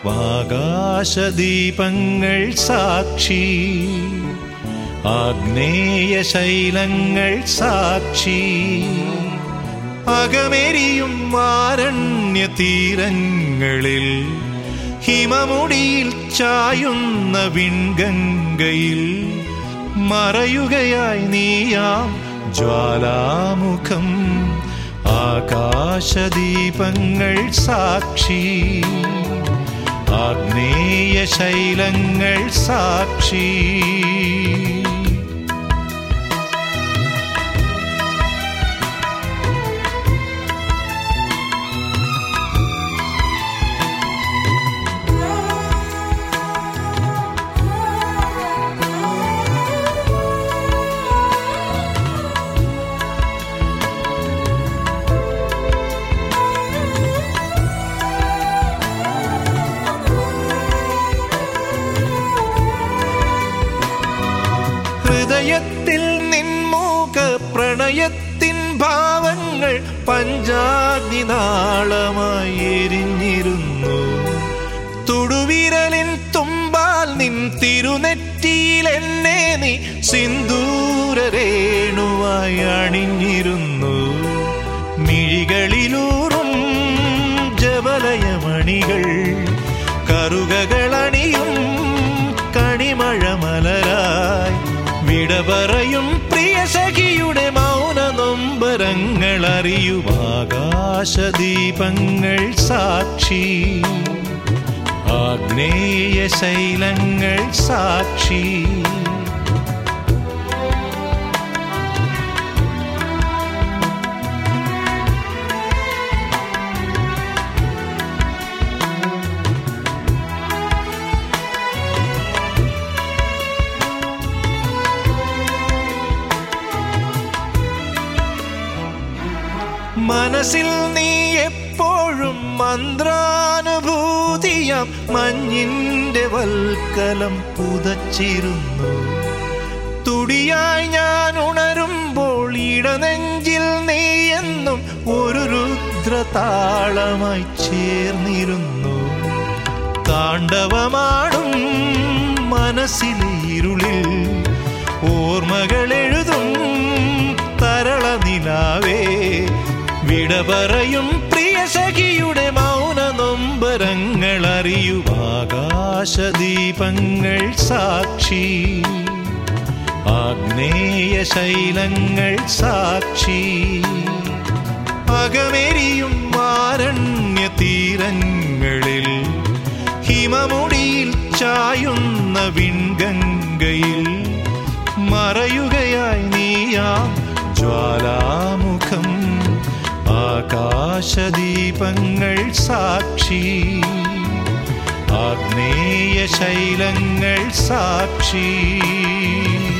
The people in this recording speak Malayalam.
ആകാശദീപങ്ങൾ സാക്ഷി ആഗ്നേയ ശൈലങ്ങൾ സാക്ഷി അകമെരിയും ആരണ്യ തീരങ്ങളിൽ ഹിമമുടിയിൽ ചായുന്ന വിൺഗംഗയിൽ മറയുകയായി നീയാം ജ്വാലാമുഖം ആകാശദീപങ്ങൾ സാക്ഷി ആഗ്നേയ ശൈലങ്ങൾ സാക്ഷി ഹൃദയത്തിൽ നിൻമൂക പ്രണയത്തിൻ ഭാവങ്ങൾ പഞ്ചാഗ്നി നാളമായി എരിഞ്ഞിരുന്നു തുടുവിരലിൻ തുമ്പാൽ നിൻ തിരുനെറ്റിയിൽ എന്നെ നീ സിന്ദൂരരേണുവായി അണിഞ്ഞിരുന്നു മിഴികളിലൂറും ജവലയമണികൾ കറുകകളണിയും കണിമഴ മലരായി വിട പറയും പ്രിയ സഖിയുടെ മൗന നൊമ്പരങ്ങൾ അറിയുവാകാശദീപങ്ങൾ സാക്ഷി ആഗ്നേയ ശൈലങ്ങൾ സാക്ഷി മനസ്സിൽ നീ എപ്പോഴും മന്ത്രാനുഭൂതിയാം മഞ്ഞിന്റെ വൽക്കലം പുതച്ചിരുന്നു തുടിയായി ഞാൻ ഉണരുമ്പോൾ ഇടനെഞ്ചിൽ നീ എന്നും ഒരു രുദ്രതാളമായി ചേർന്നിരുന്നു താണ്ഡവമാടും മനസ്സിലെ ഇരുളിൽ ഓർമ്മകൾ എഴുതും തരള നിലാവേ വിട പറയും പ്രിയ സഖിയുടെ മൗന നൊമ്പരങ്ങൾ അറിയുവാകാശദീപങ്ങൾ സാക്ഷി ആഗ്നേയ ശൈലങ്ങൾ സാക്ഷി അകമെരിയും ആരണ്യ തീരങ്ങളിൽ ഹിമമുടിയിൽ ചായുന്ന വിൺഗംഗയിൽ മറയുകയായി നീയാം ജ്വാലാമുഖം ആകാശദീപങ്ങൾ സാക്ഷി ആഗ്നേയ ശൈലങ്ങൾ സാക്ഷി